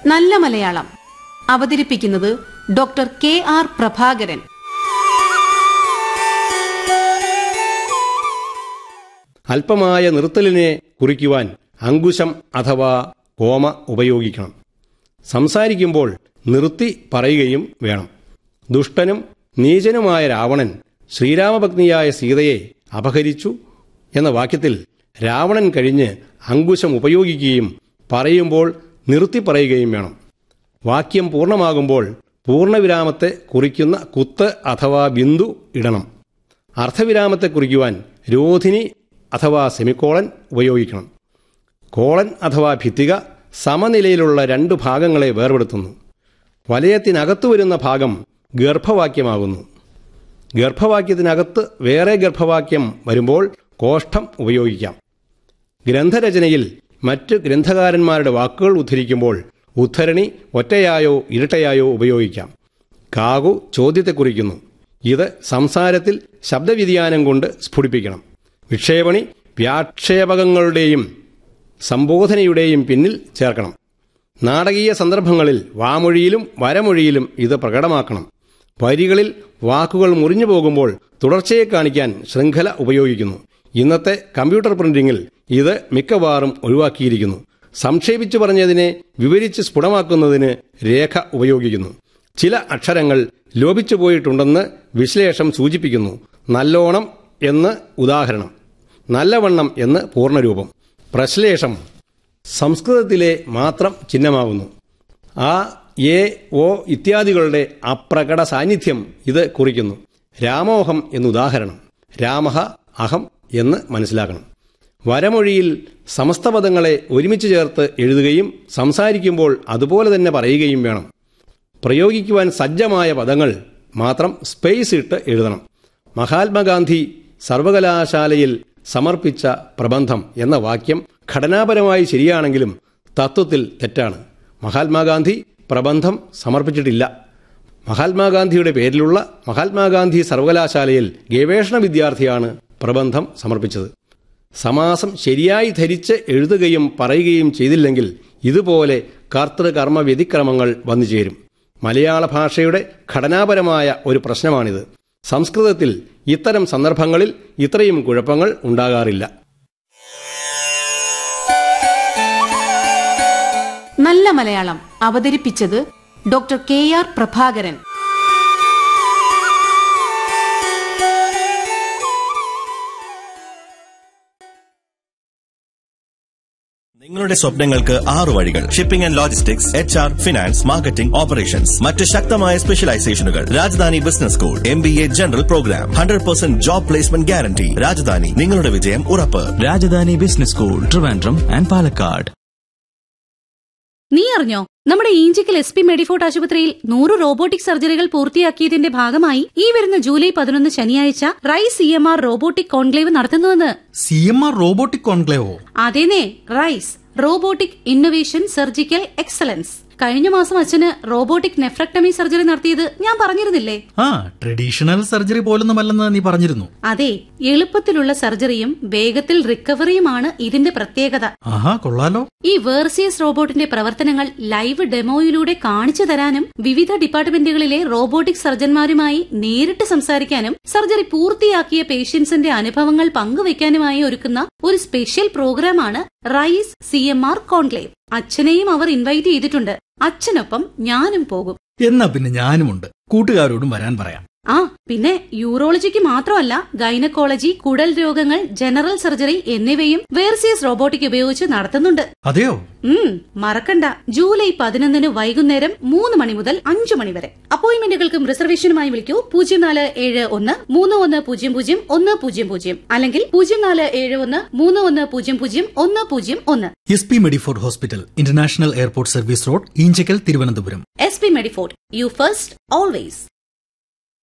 നല്ല മലയാളം അവതരിപ്പിക്കുന്നത് doctor K R Prabhakaran അല്പമായ നിർത്തലിനെ കുറിക്കുവാൻ അങ്കുശം അഥവാ കോമ ഉപയോഗിക്കണം സംസാരിക്കുമ്പോൾ നിർത്തി പറയുകയും വേണം ദുഷ്ടനും നീചനുമായ രാവണൻ ശ്രീരാമഭഗ്നിയായ സീതയെ അപഹരിച്ചു എന്ന വാക്യത്തിൽ രാവണൻ കഴിഞ്ഞ് അങ്കുശം ഉപയോഗിക്കുകയും പറയുമ്പോൾ നിർത്തി പറയുകയും വേണം വാക്യം പൂർണ്ണമാകുമ്പോൾ പൂർണ്ണവിരാമത്തെ കുറിക്കുന്ന കുത്ത് അഥവാ ബിന്ദു ഇടണം അർത്ഥവിരാമത്തെ കുറിക്കുവാൻ രോധിനി അഥവാ സെമിക്കോളൻ ഉപയോഗിക്കണം കോളൻ അഥവാ ഭിത്തിക സമനിലയിലുള്ള രണ്ട് ഭാഗങ്ങളെ വേർപെടുത്തുന്നു വലയത്തിനകത്തു വരുന്ന ഭാഗം ഗർഭവാക്യമാകുന്നു ഗർഭവാക്യത്തിനകത്ത് വേറെ ഗർഭവാക്യം വരുമ്പോൾ കോഷ്ഠം ഉപയോഗിക്കാം ഗ്രന്ഥരചനയിൽ മറ്റ് ഗ്രന്ഥകാരന്മാരുടെ വാക്കുകൾ ഉദ്ധരിക്കുമ്പോൾ ഉദ്ധരണി ഒറ്റയായോ ഇരട്ടയായോ ഉപയോഗിക്കാം കാകു ചോദ്യത്തെ കുറിക്കുന്നു ഇത് സംസാരത്തിൽ ശബ്ദവ്യതിയാനം കൊണ്ട് സ്ഫുടിപ്പിക്കണം വിക്ഷേപണി വ്യാക്ഷേപകങ്ങളുടെയും സംബോധനയുടെയും പിന്നിൽ ചേർക്കണം നാടകീയ സന്ദർഭങ്ങളിൽ വാമൊഴിയിലും വരമൊഴിയിലും ഇത് പ്രകടമാക്കണം വരികളിൽ വാക്കുകൾ മുറിഞ്ഞു പോകുമ്പോൾ തുടർച്ചയെ കാണിക്കാൻ ശൃംഖല ഉപയോഗിക്കുന്നു ഇന്നത്തെ കമ്പ്യൂട്ടർ പ്രിന്റിംഗിൽ ഇത് മിക്കവാറും ഒഴിവാക്കിയിരിക്കുന്നു സംക്ഷേപിച്ചു പറഞ്ഞതിനെ വിവരിച്ച് സ്ഫുടമാക്കുന്നതിന് രേഖ ഉപയോഗിക്കുന്നു ചില അക്ഷരങ്ങൾ ലോപിച്ചു പോയിട്ടുണ്ടെന്ന് വിശ്ലേഷം സൂചിപ്പിക്കുന്നു നല്ലോണം എന്ന് ഉദാഹരണം നല്ലവണ്ണം എന്ന് പൂർണ്ണരൂപം പ്രശ്ലേഷം സംസ്കൃതത്തിലെ മാത്രം ചിഹ്നമാകുന്നു ആ എ ഓ ഇത്യാദികളുടെ അപ്രകട സാന്നിധ്യം ഇത് കുറിക്കുന്നു രാമോഹം എന്നുദാഹരണം രാമഹ അഹം എന്ന് മനസ്സിലാക്കണം വരമൊഴിയിൽ സമസ്ത പദങ്ങളെ ഒരുമിച്ച് ചേർത്ത് എഴുതുകയും സംസാരിക്കുമ്പോൾ അതുപോലെ തന്നെ പറയുകയും വേണം പ്രയോഗിക്കുവാൻ സജ്ജമായ പദങ്ങൾ മാത്രം സ്പേസ് ഇട്ട് എഴുതണം മഹാത്മാഗാന്ധി സർവകലാശാലയിൽ സമർപ്പിച്ച പ്രബന്ധം എന്ന വാക്യം ഘടനാപരമായി ശരിയാണെങ്കിലും തത്വത്തിൽ തെറ്റാണ് മഹാത്മാഗാന്ധി പ്രബന്ധം സമർപ്പിച്ചിട്ടില്ല മഹാത്മാഗാന്ധിയുടെ പേരിലുള്ള മഹാത്മാഗാന്ധി സർവകലാശാലയിൽ ഗവേഷണ വിദ്യാർത്ഥിയാണ് പ്രബന്ധം സമർപ്പിച്ചത് സമാസം ശരിയായി ധരിച്ച് എഴുതുകയും പറയുകയും ചെയ്തില്ലെങ്കിൽ ഇതുപോലെ കർത്തൃകർമ്മ വ്യതിക്രമങ്ങൾ വന്നു ചേരും മലയാള ഭാഷയുടെ ഘടനാപരമായ ഒരു പ്രശ്നമാണിത് സംസ്കൃതത്തിൽ ഇത്തരം സന്ദർഭങ്ങളിൽ ഇത്രയും കുഴപ്പങ്ങൾ ഉണ്ടാകാറില്ല നല്ല മലയാളം അവതരിപ്പിച്ചത് ഡോക്ടർ കെ ആർ പ്രഭാകരൻ നിങ്ങളുടെ സ്വപ്നങ്ങൾക്ക് ആറു വഴികൾ shipping and logistics H R finance marketing operations മറ്റ് ശക്തമായ സ്പെഷ്യലൈസേഷനുകൾ Rajadhani business school M B A general programme hundred percent job placement guarantee Rajadhani നിങ്ങളുടെ വിജയം ഉറപ്പ് Rajadhani business school Trivandrum and Palakkad നീ അറിഞ്ഞോ നമ്മുടെ ഈഞ്ചിക്കൽ എസ് പി മെഡിഫോർട്ട് ആശുപത്രിയിൽ നൂറ് റോബോട്ടിക് സർജറികൾ പൂർത്തിയാക്കിയതിന്റെ ഭാഗമായി ഈ വരുന്ന ജൂലൈ പതിനൊന്ന് ശനിയാഴ്ച rise C M R robotic conclave നടത്തുന്നുവെന്ന് സി എം ആർ റോബോട്ടിക് കോൺക്ലേവോ അതേനേ rise robotic innovation surgical excellence കഴിഞ്ഞ മാസം അച്ഛന് റോബോട്ടിക് നെഫ്രക്ടമി സർജറി നടത്തിയത് ഞാൻ പറഞ്ഞിരുന്നില്ലേ ആ ട്രഡീഷണൽ സർജറി പോലൊന്നുമല്ലെന്ന് നീ പറഞ്ഞിരുന്നു അതെ എളുപ്പത്തിലുള്ള സർജറിയും വേഗത്തിൽ റിക്കവറിയുമാണ് ഇതിന്റെ പ്രത്യേകത ആഹാ കൊള്ളാലോ ഈ വേർസിയസ് റോബോട്ടിന്റെ പ്രവർത്തനങ്ങൾ ലൈവ് ഡെമോയിലൂടെ കാണിച്ചു തരാനും വിവിധ ഡിപ്പാർട്ട്മെന്റുകളിലെ റോബോട്ടിക് സർജന്മാരുമായി നേരിട്ട് സംസാരിക്കാനും സർജറി പൂർത്തിയാക്കിയ പേഷ്യൻസിന്റെ അനുഭവങ്ങൾ പങ്കുവയ്ക്കാനുമായി ഒരുക്കുന്ന ഒരു സ്പെഷ്യൽ പ്രോഗ്രാമാണ് rise C M R conclave അച്ഛനെയും അവർ ഇൻവൈറ്റ് ചെയ്തിട്ടുണ്ട് അച്ഛനൊപ്പം ഞാനും പോകും എന്നാ പിന്നെ ഞാനുമുണ്ട് കൂട്ടുകാരോടും വരാൻ പറയാം ആ പിന്നെ യൂറോളജിക്ക് മാത്രമല്ല ഗൈനക്കോളജി കുടൽ രോഗങ്ങൾ ജനറൽ സർജറി എന്നിവയും വേർസിയസ് റോബോട്ടിക് ഉപയോഗിച്ച് നടത്തുന്നുണ്ട് അതെയോ ഉം മറക്കണ്ട ജൂലൈ പതിനൊന്നിന് വൈകുന്നേരം മൂന്ന് മണി മുതൽ അഞ്ചു മണി വരെ അപ്പോയിന്റ്മെന്റുകൾക്കും റിസർവേഷനുമായി വിളിക്കൂ പൂജ്യം നാല് ഏഴ് ഒന്ന് മൂന്ന് ഒന്ന് പൂജ്യം പൂജ്യം ഒന്ന് പൂജ്യം പൂജ്യം അല്ലെങ്കിൽ പൂജ്യം നാല് ഏഴ് ഒന്ന് മൂന്ന് ഒന്ന് പൂജ്യം പൂജ്യം ഒന്ന് പൂജ്യം ഒന്ന് S P Medifort hospital international airport service road Enchakkal Thiruvananthapuram S P Medifort you first always